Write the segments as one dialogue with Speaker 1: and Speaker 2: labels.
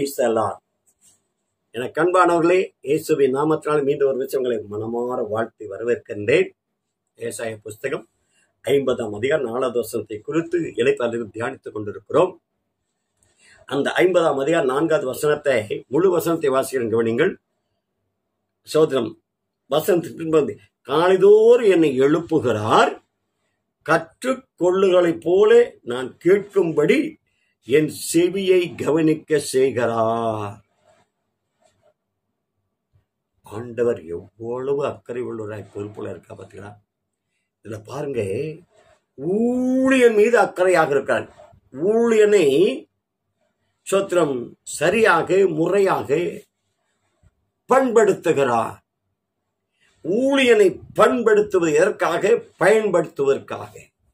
Speaker 1: Praise the Lord என கண்பானவர்களே இயேசுவின் நாமத்தினால் மீண்டும் ஒரு விஷயம் உங்களை மனமாற வாழ்த்தி வரவேற்கின்றேன் ஏசாய புஸ்தகம் ஐம்பதாம் அதிகாரம் நாலாவது வசனத்தை குறித்து இலைப்பாளர்கள் தியானித்துக் கொண்டிருக்கிறோம் அந்த ஐம்பதாம் அதிகாரம் நான்காவது வசனத்தை முழு வசனத்தை வாசிக்கிறேன் கவனிங்கள் சோதரம் வசனத்துக்கு பின்பு காலைதோறும் என்னை எழுப்புகிறார் கற்றுக்கொள்ளுகளைப் போல நான் கேட்கும்படி என் செவியை கவனிக்க செய்கிறார் ஆண்டவர் எவ்வளவு அக்கறை உள்ளவராய் பொறுப்புல இருக்கா பார்த்தீங்களா இதுல பாருங்க ஊழியன் மீது அக்கறையாக இருக்கார் ஊழியனை சோத்திரம் சரியாக முறையாக பண்படுத்துகிறார் ஊழியனை பண்படுத்துவது எதற்காக பயன்படுத்துவதற்காக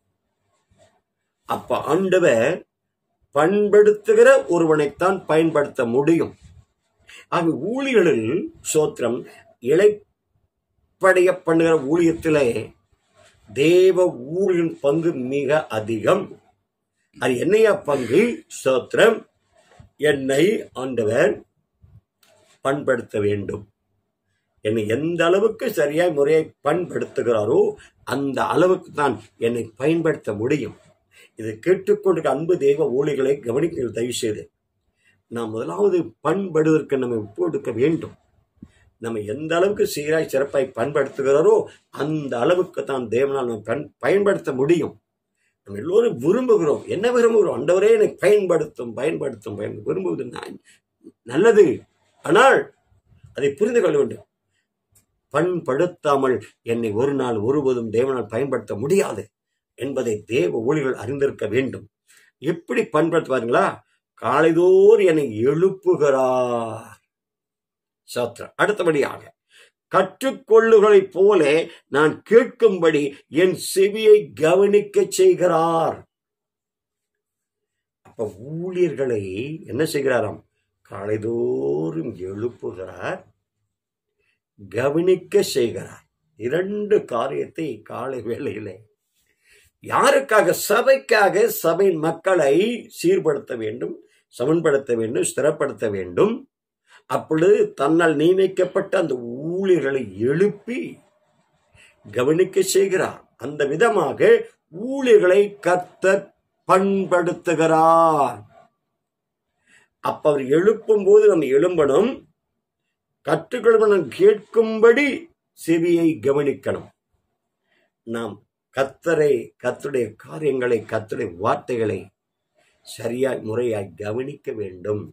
Speaker 1: அப்ப ஆண்டவர் பண்படுத்துகிற ஒருவனைத்தான் பயன்படுத்த முடியும் ஆக ஊழியர்களில் சோத்திரம் இழைப்படைய பண்ணுகிற ஊழியத்திலே தேவ ஊழியின் பங்கு மிக அதிகம் அது என்னையா பங்கு சோத்திரம் என்னை ஆண்டவர் பண்படுத்த வேண்டும் என்னை எந்த அளவுக்கு சரியாய் முறையை பண்படுத்துகிறாரோ அந்த அளவுக்கு தான் என்னை பயன்படுத்த முடியும் இதை கேட்டுக்கொண்டு அன்பு தெய்வ ஊழிகளை கவனிக்க தயவு செய்து நாம் முதலாவது பண்படுவதற்கு நம்ம ஒப்பு கொடுக்க வேண்டும் நம்ம எந்த அளவுக்கு சீராய் சிறப்பாய் பண்படுத்துகிறாரோ அந்த அளவுக்கு தான் தேவனால் நம்ம பண் பயன்படுத்த முடியும் நம்ம எல்லோரும் விரும்புகிறோம் என்ன விரும்புகிறோம் அண்டவரே என்னை பயன்படுத்தும் பயன்படுத்தும் பயன் விரும்புவது நான் நல்லது ஆனால் அதை புரிந்து கொள்ள வேண்டும் பண்படுத்தாமல் என்னை ஒரு நாள் ஒருபோதும் தேவனால் பயன்படுத்த முடியாது என்பதை தேவ ஊழிகள் அறிந்திருக்க வேண்டும் எப்படி பண்படுத்துவாருங்களா காலைதோர் என்னை எழுப்புகிறார் சத்திரம் அடுத்தபடியாக கற்றுக்கொள்ளுகளைப் போல நான் கேட்கும்படி என் செவியை கவனிக்க செய்கிறார் அப்ப ஊழியர்களை என்ன செய்கிறாராம் காலைதோறும் எழுப்புகிறார் கவனிக்க செய்கிறார் இரண்டு காரியத்தை காலை வேளையிலே யாருக்காக சபைக்காக சபை மக்களை சீர்படுத்த வேண்டும் சமன்படுத்த வேண்டும் ஸ்திரப்படுத்த வேண்டும் அப்பொழுது தன்னால் நியமிக்கப்பட்ட அந்த ஊழியர்களை எழுப்பி கவனிக்க செய்கிறார் அந்த விதமாக ஊழியர்களை கர்த்தர் பண்படுத்துகிறார் அப்ப அவர் எழுப்பும் போது நம்ம எழும்பணும் கற்றுக்கொள்வனும் கேட்கும்படி செவியை கவனிக்கணும் நாம் கத்தரை கத்துடைய காரியங்களை கத்துடைய வார்த்தைகளை சரியாய் முறையாய் கவனிக்க வேண்டும்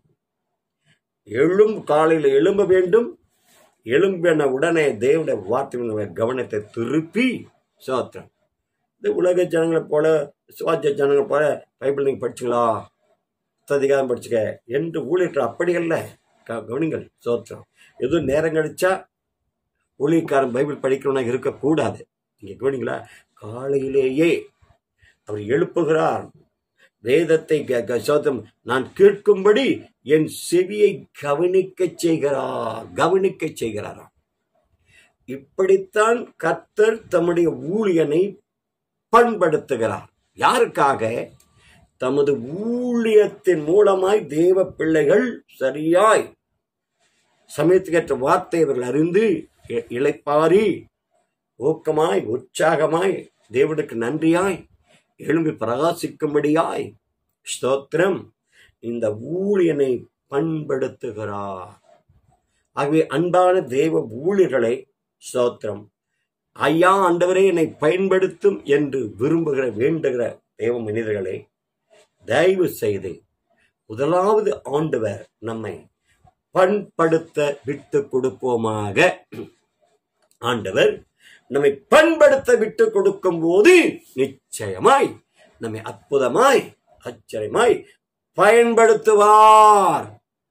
Speaker 1: எழும் காலையில் எழும்ப வேண்டும் எழும்பின உடனே தேவனுடைய வார்த்தை கவனத்தை திருப்பி சோத்திரம் இந்த உலக ஜனங்களை போல சுவாஜ ஜனங்களை போல பைபிள் நீங்க படிச்சுங்களா அதிகாரம் படிச்சுக்க என்று ஊழியர்கள் அப்படி அல்ல கவனிங்கள் சோத்திரம் எதுவும் நேரம் கழிச்சா ஊழியக்காரன் பைபிள் படிக்கிறவனாக இருக்கக்கூடாது நீங்க கவனிங்களா காலையிலேயே அவர் எழுப்புகிறார் வேதத்தை சோதம் நான் கேட்கும்படி என் செவியை கவனிக்க செய்கிறார் கவனிக்க செய்கிறாராம் இப்படித்தான் கர்த்தர் தம்முடைய ஊழியனை பண்படுத்துகிறார் யாருக்காக தமது ஊழியத்தின் மூலமாய் தேவ பிள்ளைகள் சரியாய் சமயத்துக்கேற்ற வார்த்தை அவர்கள் அறிந்து இழைப்பாரி ஊக்கமாய் உற்சாகமாய் தேவனுக்கு நன்றியாய் எழும்பி பிரகாசிக்கும்படியாய் ஸ்தோத்திரம் இந்த ஊழியனை பண்படுத்துகிறார் ஆகவே அன்பான தேவ ஊழியர்களை ஸ்தோத்திரம் ஐயா ஆண்டவரே என்னை பயன்படுத்தும் என்று விரும்புகிற வேண்டுகிற தேவ மனிதர்களை தயவு செய்து முதலாவது ஆண்டவர் நம்மை பண்படுத்த விட்டு கொடுப்போமாக ஆண்டவர் நம்மை பண்படுத்த விட்டு கொடுக்கும் போது நிச்சயமாய் நம்மை அற்புதமாய் ஆச்சரியமாய் பயன்படுத்துவார்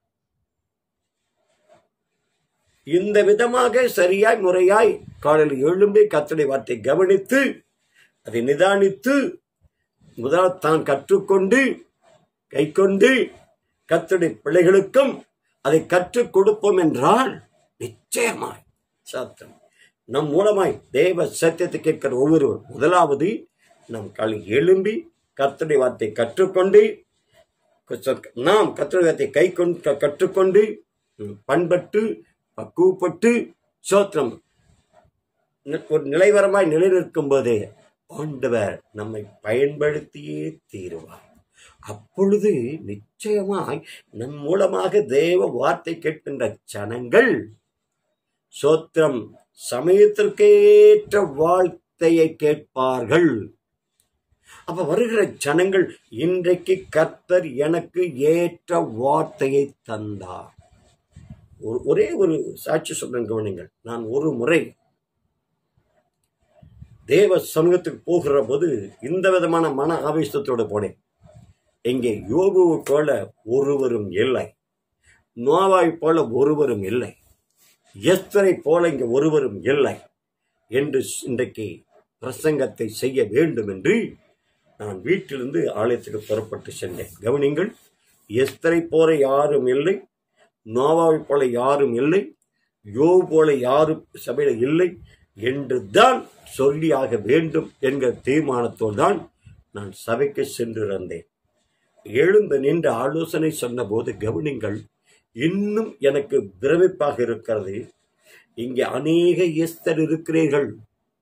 Speaker 1: இந்த விதமாக சரியாய் முறையாய் காலையில் எழும்பி கத்தடை வார்த்தை கவனித்து அதை நிதானித்து முதல் தான் கற்றுக்கொண்டு கை கொண்டு கத்தடை பிள்ளைகளுக்கும் அதை கற்றுக் கொடுப்போம் என்றால் நிச்சயமாய் சாத்திரம் நம் மூலமாய் தேவ சத்தியத்தை கேட்கிற ஒவ்வொருவர் முதலாவது நம் காலை எழும்பி கர்த்தருடைய வார்த்தை கற்றுக்கொண்டு நாம் கத்திரத்தை கை கொண்டு கற்றுக்கொண்டு ம், பண்பட்டு பக்குவப்பட்டு சோத்திரம் நி- ஒரு நிலைவரமாய் நிலைநிற்கும் போது ஆண்டவர் நம்மை பயன்படுத்தியே தீருவார் அப்பொழுது நிச்சயமாய் நம் மூலமாக தேவ வார்த்தை கேட்கின்ற ஜனங்கள் சோத்திரம் சமயத்திற்கேற்ற வார்த்தையை கேட்பார்கள் அப்ப வருகிற ஜனங்கள் இன்றைக்கு கர்த்தர் எனக்கு ஏற்ற வார்த்தையை தந்தார் ஒரு- ஒரே ஒரு சாட்சி சொல்றேன் கவனிங்கள் நான் ஒரு முறை தேவ சமூகத்துக்கு போகிற போது இந்த விதமான மன ஆவேசத்தோடு போனேன் இங்கே யோபுவை போல ஒருவரும் இல்லை நோவாய் போல ஒருவரும் இல்லை எஸ்தரை போல இங்கே ஒருவரும் இல்லை என்று இன்றைக்கு பிரசங்கத்தை செய்ய வேண்டும் என்று நான் வீட்டிலிருந்து ஆலயத்துக்கு புறப்பட்டு சென்றேன் கவனிங்கள் எஸ்தரை போல யாரும் இல்லை நோவாவை போல யாரும் இல்லை யோ போல யாரும் சபையில இல்லை என்று தான் சொல்லியாக வேண்டும் என்கிற தீர்மானத்தோடு தான் நான் சபைக்கு சென்றிருந்தேன் எழுந்து நின்று ஆலோசனை சொன்னபோது கவனிங்கள் இன்னும் எனக்கு பிரமிப்பாக இருக்கிறது இங்கே அநேக எஸ்தர் இருக்கிறீர்கள்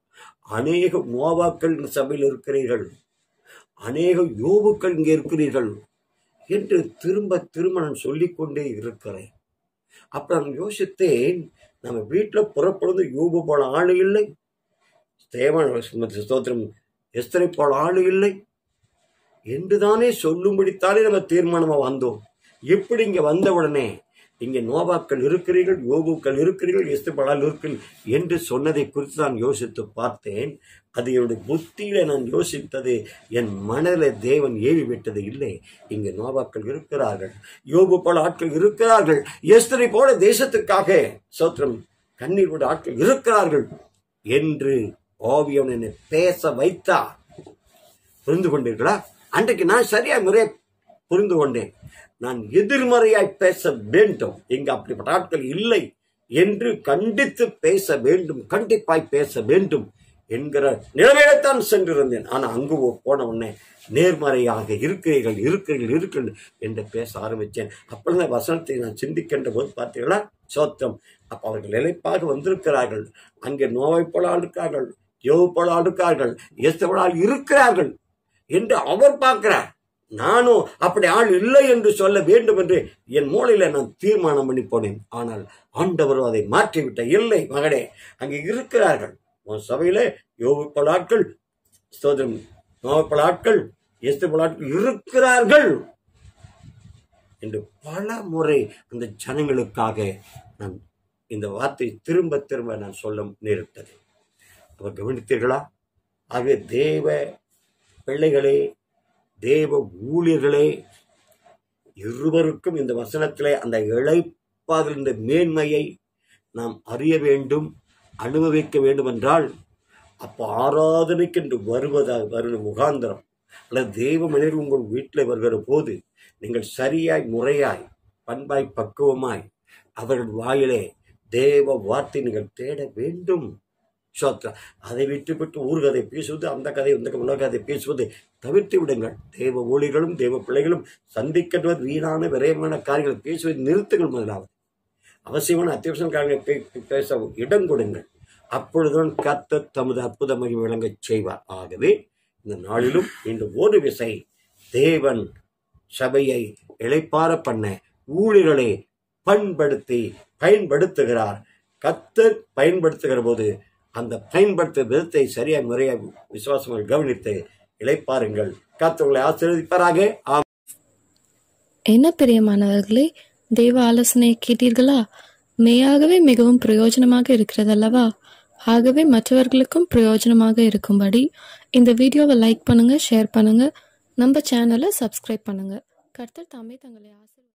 Speaker 1: அநேக நோவாக்கள் இந்த சபையில் இருக்கிறீர்கள் அநேக யோபுக்கள் இங்கே இருக்கிறீர்கள் என்று திரும்ப திரும்ப நான் சொல்லிக்கொண்டே இருக்கிறேன் அப்ப நான் யோசித்தேன் நம்ம வீட்டில் புறப்படுவது யோபு போல ஆளு இல்லை தேவன் ஸ்தோத்திரம் எஸ்தரை போல ஆளு இல்லை என்றுதானே சொல்லும்படித்தானே நம்ம தீர்மானமா வந்தோம் எப்படி இங்க வந்த உடனே இங்க நோவாக்கள் இருக்கிறீர்கள் யோகுக்கள் இருக்கிறீர்கள் எஸ்தபலால் இருக்கிறீர்கள் என்று சொன்னதை குறித்து நான் யோசித்து பார்த்தேன் அது என்னுடைய புத்தியில நான் யோசித்தது என் மனதில தேவன் ஏவி விட்டது இல்லை இங்க நோவாக்கள் இருக்கிறார்கள் யோபு போல ஆட்கள் இருக்கிறார்கள் எஸ்தரை போல தேசத்துக்காக சோத்திரம் கண்ணீர் விட ஆட்கள் இருக்கிறார்கள் என்று ஓவியம் என்னை பேச வைத்தார் புரிந்து கொண்டீர்களா அன்றைக்கு நான் சரியா முறையை புரிந்து கொண்டேன் நான் எதிர்மறையாய் பேச வேண்டும் இங்கு அப்படிப்பட்ட ஆட்கள் இல்லை என்று கண்டித்து பேச வேண்டும் கண்டிப்பாய் பேச வேண்டும் என்கிற நிலைமையில்தான் சென்றிருந்தேன் ஆனா அங்கு போன உடனே நேர்மறையாக இருக்கிறீர்கள் இருக்கிறீர்கள் இருக்கிறீர்கள் என்று பேச ஆரம்பித்தேன் அப்பொழுது அந்த வசனத்தை நான் சிந்திக்கின்ற போது பார்த்தீங்களா சோத்திரம் அப்ப அவர்கள் நிலைப்பாக வந்திருக்கிறார்கள் அங்கே நோவை போல இருக்கிறார்கள் யோவு போல இருக்கிறார்கள் எஸ்தவளால் இருக்கிறார்கள் என்று அவர் பார்க்கிறார் நானும் அப்படி ஆள் இல்லை என்று சொல்ல வேண்டும் என்று என் மூளையில நான் தீர்மானம் பண்ணி போனேன் ஆனால் ஆண்டவர் அதை மாற்றிவிட்ட இல்லை மகனே அங்கே இருக்கிறார்கள் உன் சபையில யோகு பல ஆட்கள் ஸ்தோத்திரம் நோவ பல ஆட்கள் எஸ்து பல ஆட்கள் இருக்கிறார்கள் என்று பல முறை அந்த ஜனங்களுக்காக நான் இந்த வார்த்தை திரும்ப திரும்ப நான் சொல்ல நேரிட்டது அவர் கவனித்தீர்களா ஆகவே தேவ பிள்ளைகளே தேவ ஊழியர்களே இருவருக்கும் இந்த வசனத்திலே அந்த இழைப்பாகின்ற மேன்மையை நாம் அறிய வேண்டும் அனுபவிக்க வேண்டும் என்றால் அப்போ ஆராதனைக்கு என்று வருவதாக வருகிற முகாந்திரம் அல்லது தெய்வ மனிதர் உங்கள் வீட்டில் வருகிற போது நீங்கள் சரியாய் முறையாய் பண்பாய் பக்குவமாய் அவர்கள் வாயிலே தேவ வார்த்தை நீங்கள் தேட வேண்டும் சோத்ரா அதை விட்டுவிட்டு ஊர்கதை பேசுவது அந்த கதை இந்த உலக கதை பேசுவது தவிர்த்து விடுங்கள் தேவ ஊழிகளும் தேவ பிள்ளைகளும் சந்திக்கின்ற வீணான விரயமான காரியங்களை பேசுவதை நிறுத்துங்கள் முதலாவது அவசியமான அத்தியாவசிய காரியங்களை பே- பேச இடம் கொடுங்கள் அப்பொழுதுதான் கர்த்தர் தமது அற்புதமாக விளங்கச் செய்வார் ஆகவே இந்த நாளிலும் இந்த ஒரு விசை தேவன் சபையை இளைப்பார பண்ண ஊழியர்களை பண்படுத்தி பயன்படுத்துகிறார் கர்த்தர் பயன்படுத்துகிற போது அந்த பயன்படுத்த விதத்தை சரியா முறையா விசுவாசங்கள் கவனித்து இளைப்பாருங்கள் கர்த்தர் ஆசீர்வதிப்பாராக ஆமென்.
Speaker 2: என்ன பிரியமானவர்களே தேவ ஆலோசனை கேட்டீர்களா மெய்யாகவே மிகவும் பிரயோஜனமாக இருக்கிறதல்லவா ஆகவே மற்றவர்களுக்கும் பிரயோஜனமாக இருக்கும்படி இந்த வீடியோவை லைக் பண்ணுங்க ஷேர் பண்ணுங்க நம்ம சேனலை சப்ஸ்கிரைப் பண்ணுங்க கர்த்தர் தாமே தங்களை ஆசீர்வதிப்பார்.